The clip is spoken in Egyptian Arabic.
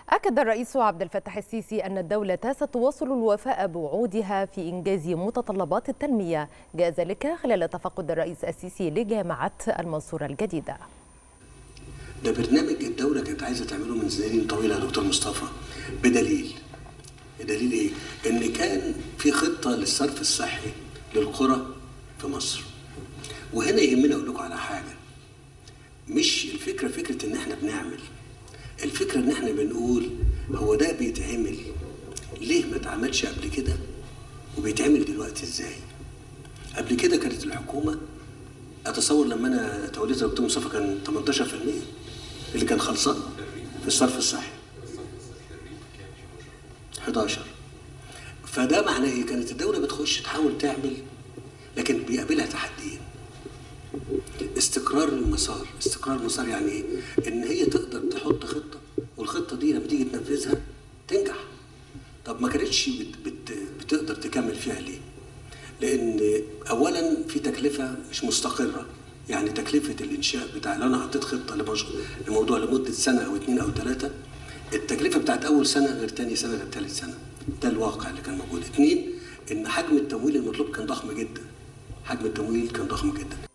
أكد الرئيس عبد الفتاح السيسي أن الدولة ستواصل الوفاء بوعودها في إنجاز متطلبات التنمية جاء ذلك خلال تفقد الرئيس السيسي لجامعة المنصورة الجديدة ده برنامج الدولة كانت عايزة تعمله من سنين طويلة يا دكتور مصطفى بدليل بدليل ايه؟ ان كان في خطة للصرف الصحي للقرى في مصر وهنا يهمنا اقول لكم على حاجة مش الفكرة فكرة ان احنا بنعمل الفكرة ان احنا بنقول هو ده بيتعمل ليه ما اتعملش قبل كده وبيتعمل دلوقتي ازاي قبل كده كانت الحكومة اتصور لما انا توليت يا دكتور مصطفى كان 18% اللي كان خلصان في الصرف الصحي 11 فده معناه ايه كانت الدولة بتخش تحاول تعمل لكن بيقابلها تحديين استقرار المسار استقرار المسار يعني ايه ان هي تقدر تحط خطه والخطه دي لما تيجي تنفذها تنجح طب ما كانتش بت بت بتقدر تكمل فيها ليه لان اولا في تكلفه مش مستقره يعني تكلفه الانشاء بتاع لو انا حطيت خطه لموضوع لمده سنه او اثنين او ثلاثه التكلفه بتاعت اول سنه غير ثاني سنه غير ثالث سنه ده الواقع اللي كان موجود اثنين ان حجم التمويل المطلوب كان ضخم جدا حجم التمويل كان ضخم جدا